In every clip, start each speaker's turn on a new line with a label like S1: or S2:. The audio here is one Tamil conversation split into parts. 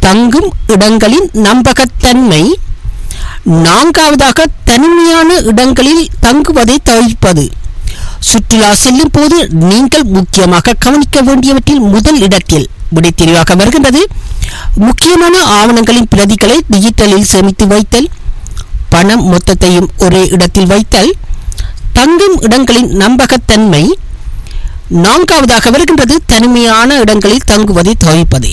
S1: தங்கும் இடங்களின் நம்பகத்தன்மை நான்காவதாக தனிமையான இடங்களில் தங்குவதை தவிர்ப்பது சுற்றுலா செல்லும் போது நீங்கள் முக்கியமாக கவனிக்க வேண்டியவற்றில் முதல் இடத்தில் விடை தெளிவாக வருகின்றது முக்கியமான ஆவணங்களின் பிரதிகளை டிஜிட்டலில் சேமித்து வைத்தல் பணம் மொத்தத்தையும் ஒரே இடத்தில் வைத்தல் தங்கும் இடங்களின் நம்பகத்தன்மை நான்காவதாக வருகின்றது தனிமையான இடங்களில் தங்குவதை தவிர்ப்பது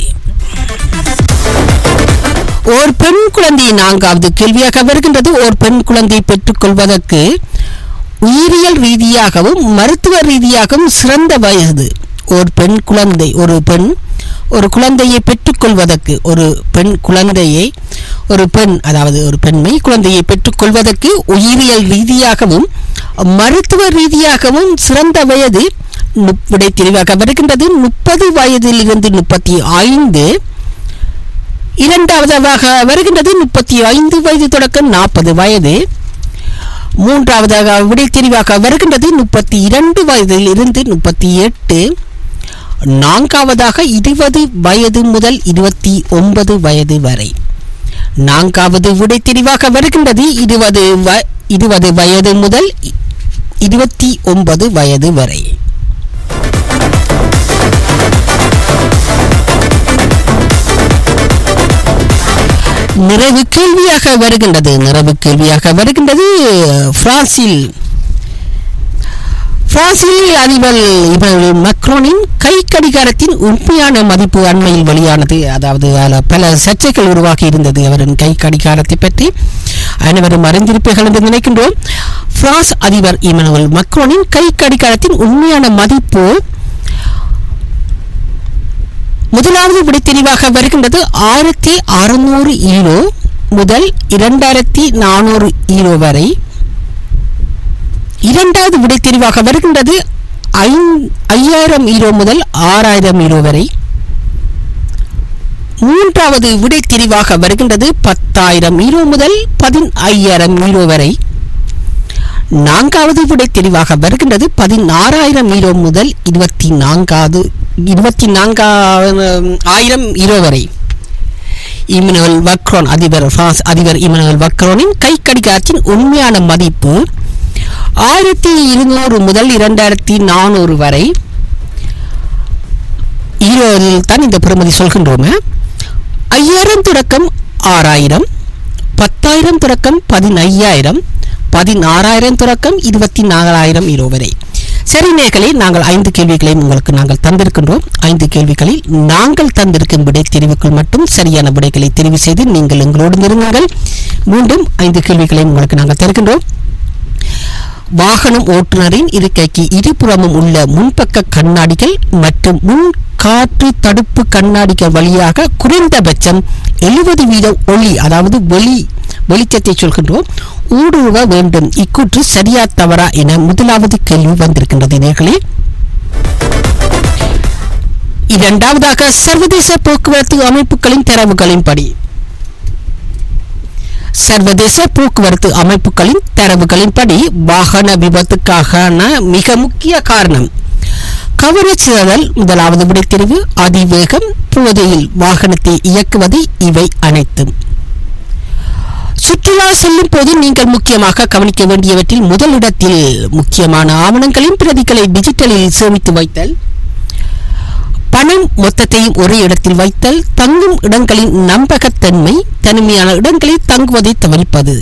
S1: ஓர் பெண் குழந்தை நான்காவது கேள்வியாக வருகின்றது ஓர் பெண் குழந்தை பெற்றுக்கொள்வதற்கு உயிரியல் ரீதியாகவும் மருத்துவ ரீதியாகவும் சிறந்த வயது ஒரு பெண் குழந்தை ஒரு பெண் ஒரு குழந்தையை பெற்றுக்கொள்வதற்கு ஒரு பெண் குழந்தையை ஒரு பெண் அதாவது ஒரு பெண்மை குழந்தையை பெற்றுக்கொள்வதற்கு உயிரியல் ரீதியாகவும் மருத்துவ ரீதியாகவும் சிறந்த வயது நுப்- விடை தெளிவாக வருகின்றது முப்பது வயதிலிருந்து முப்பத்தி ஐந்து இரண்டாவதாக வருகின்றது முப்பத்தி ஐந்து வயது தொடக்கம் நாற்பது வயது மூன்றாவதாக விடை தெரிவாக வருகின்றது முப்பத்தி இரண்டு வயதில் இருந்து முப்பத்தி எட்டு நான்காவதாக இருபது வயது முதல் இருபத்தி ஒன்பது வயது வரை நான்காவது விடை தெரிவாக வருகின்றது இருபது வ இருபது வயது முதல் இ- இருபத்தி ஒன்பது வயது வரை நிறைவு கேள்வியாக வருகின்றது நிறைவு கேள்வியாக வருகின்றது பிரான்சில் பிரான்சில் அதிபர் இமானுவேல் மக்ரோனின் கை கடிகாரத்தின் உண்மையான மதிப்பு அண்மையில் வெளியானது அதாவது அதுல பல சர்ச்சைகள் உருவாகி இருந்தது அவரின் கை கடிகாரத்தை பற்றி அனைவரும் அறிந்திருப்பீர்கள் என்று நினைக்கின்றோம் பிரான்ஸ் அதிபர் இமானுவேல் மக்ரோனின் கை கடிகாரத்தின் உண்மையான மதிப்பு முதலாவது விடை தெளிவாக வருகின்றது ஆயிரத்தி அறுநூறு ஈரோ முதல் இரண்டாயிரத்தி நானூறு ஈரோ வரை இரண்டாவது விடை தெரிவாக வருகின்றது ஐந்- ஐயாயிரம் ஈரோ முதல் ஆறாயிரம் ஈரோ வரை மூன்றாவது விடை தெரிவாக வருகின்றது பத்தாயிரம் ஈரோ முதல் பதினையாயிரம் ஈரோ வரை நான்காவது விடை தெளிவாக வருகின்றது பதினாறாயிரம் ஈரோ முதல் இருபத்தி நான்காவது இருபத்தி நான்காயிரம் ஆயிரம் ஈரோ வரை இமனுவல் வக்ரோன் அதிபர் பிரான்ஸ் அதிபர் இமனுவல் வக்ரோனின் கை கடிகாரத்தின் உண்மையான மதிப்பு ஆயிரத்தி இருநூறு முதல் இரண்டாயிரத்தி நானூறு வரை ஈரோவில் தான் இந்த பெறுமதி சொல்கின்றோமே ஐயாயிரம் தொடக்கம் ஆறாயிரம் பத்தாயிரம் தொடக்கம் பதினையாயிரம் பதினாறாயிரம் தொடக்கம் இருபத்தி நாலாயிரம் ஈரோ வரை சரி நேர்களே நாங்கள் ஐந்து கேள்விகளையும் உங்களுக்கு நாங்கள் தந்திருக்கின்றோம் ஐந்து கேள்விகளில் நாங்கள் தந்திருக்கும் விடை தெரிவுக்குள் மட்டும் சரியான விடைகளை தெரிவு செய்து நீங்கள் எங்களோடு நெருங்குங்கள் மீண்டும் ஐந்து கேள்விகளையும் உங்களுக்கு நாங்கள் தருகின்றோம் வாகனம் ஓட்டுநரின் இருக்கைக்கு இருபுறமும் உள்ள முன்பக்க கண்ணாடிகள் மற்றும் முன் காற்று தடுப்பு கண்ணாடிகள் வழியாக குறைந்தபட்சம் எழுபது வீத ஒளி அதாவது வெளி வெளிச்சத்தை சொல்கின்றோம் ஊடுருவ வேண்டும் இக்கூற்று சரியா தவறா என முதலாவது கேள்வி வந்திருக்கின்றது நேர்களே இரண்டாவதாக சர்வதேச போக்குவரத்து அமைப்புகளின் தரவுகளின்படி சர்வதேச போக்குவரத்து அமைப்புகளின் தரவுகளின்படி வாகன விபத்துக்கான மிக முக்கிய காரணம் கவனச்சிதறல் முதலாவது விடைத்தெரிவு அதிவேகம் போதையில் வாகனத்தை இயக்குவது இவை அனைத்தும் சுற்றுலா செல்லும் போது நீங்கள் முக்கியமாக கவனிக்க வேண்டியவற்றில் முதலிடத்தில் முக்கியமான ஆவணங்களின் பிரதிகளை டிஜிட்டலில் சேமித்து வைத்தல் பணம் மொத்தத்தையும் ஒரே இடத்தில் வைத்தல் தங்கும் இடங்களின் நம்பகத்தன்மை தனிமையான இடங்களில் தங்குவதை தவிர்ப்பது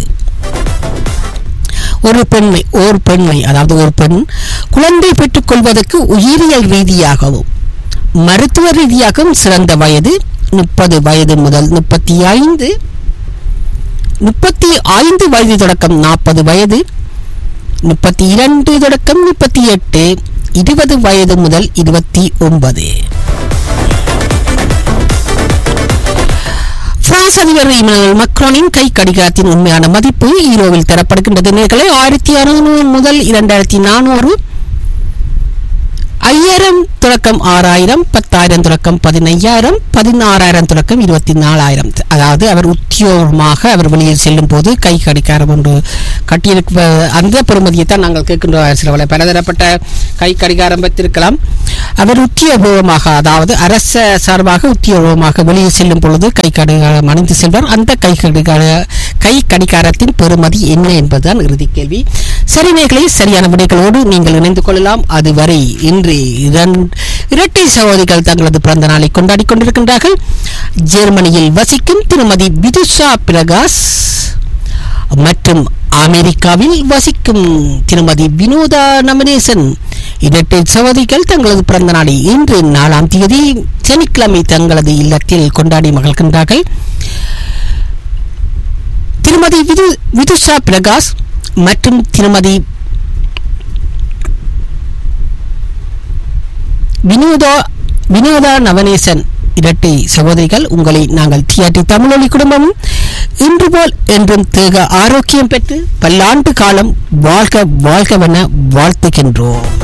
S1: ஒரு பெண்மை ஓர் பெண்மை அதாவது ஒரு பெண் குழந்தை பெற்றுக் கொள்வதற்கு உயிரியல் ரீதியாகவும் மருத்துவ ரீதியாகவும் சிறந்த வயது முப்பது வயது முதல் முப்பத்தி ஐந்து முப்பத்தி ஐந்து வயது தொடக்கம் நாற்பது வயது முப்பத்தி இரண்டு தொடக்கம் முப்பத்தி எட்டு இருபது வயது முதல் இருபத்தி ஒன்பது பிரான்ஸ் அதிபர் இமானுவேல் மக்ரோனின் கை கடிகாரத்தின் உண்மையான மதிப்பு ஈரோவில் தரப்படுகின்றது நேர்களை ஆயிரத்தி அறுநூறு முதல் இரண்டாயிரத்தி நானூறு ஐயாயிரம் தொடக்கம் ஆறாயிரம் பத்தாயிரம் தொடக்கம் பதினையாயிரம் பதினாறாயிரம் தொடக்கம் இருபத்தி நாலாயிரம் அதாவது அவர் உத்தியோகமாக அவர் வெளியில் செல்லும் போது கை கடிகாரம் ஒன்று கட்டியிருக்க அந்த பெறுமதியை தான் நாங்கள் கேட்கின்றோம் சில பல பலதரப்பட்ட கை கடிகாரம் வைத்திருக்கலாம் அவர் உத்தியோகமாக அதாவது அரச சார்பாக உத்தியோகமாக வெளியில் செல்லும் பொழுது கை கடிகாரம் அணிந்து செல்வார் அந்த கை கடிகார கை கடிகாரத்தின் பெறுமதி என்ன என்பதுதான் இறுதி கேள்வி சரி நேர்களை சரியான விடைகளோடு நீங்கள் இணைந்து கொள்ளலாம் அதுவரை இன்று இதன் இரட்டை சகோதரிகள் தங்களது பிறந்த நாளை கொண்டாடி கொண்டிருக்கின்றார்கள் ஜெர்மனியில் வசிக்கும் திருமதி விதுஷா பிரகாஷ் மற்றும் அமெரிக்காவில் வசிக்கும் திருமதி வினோதா நமனேசன் இரட்டை சகோதரிகள் தங்களது பிறந்த நாளை இன்று நாலாம் தேதி சனிக்கிழமை தங்களது இல்லத்தில் கொண்டாடி மகிழ்கின்றார்கள் திருமதி விது விதுஷா பிரகாஷ் மற்றும் திருமதி வினோதா வினோதா நவநேசன் இரட்டை சகோதரிகள் உங்களை நாங்கள் தியாட்டி தமிழொலி குடும்பமும் இன்று போல் என்றும் தேக ஆரோக்கியம் பெற்று பல்லாண்டு காலம் வாழ்க வாழ்கவென வாழ்த்துகின்றோம்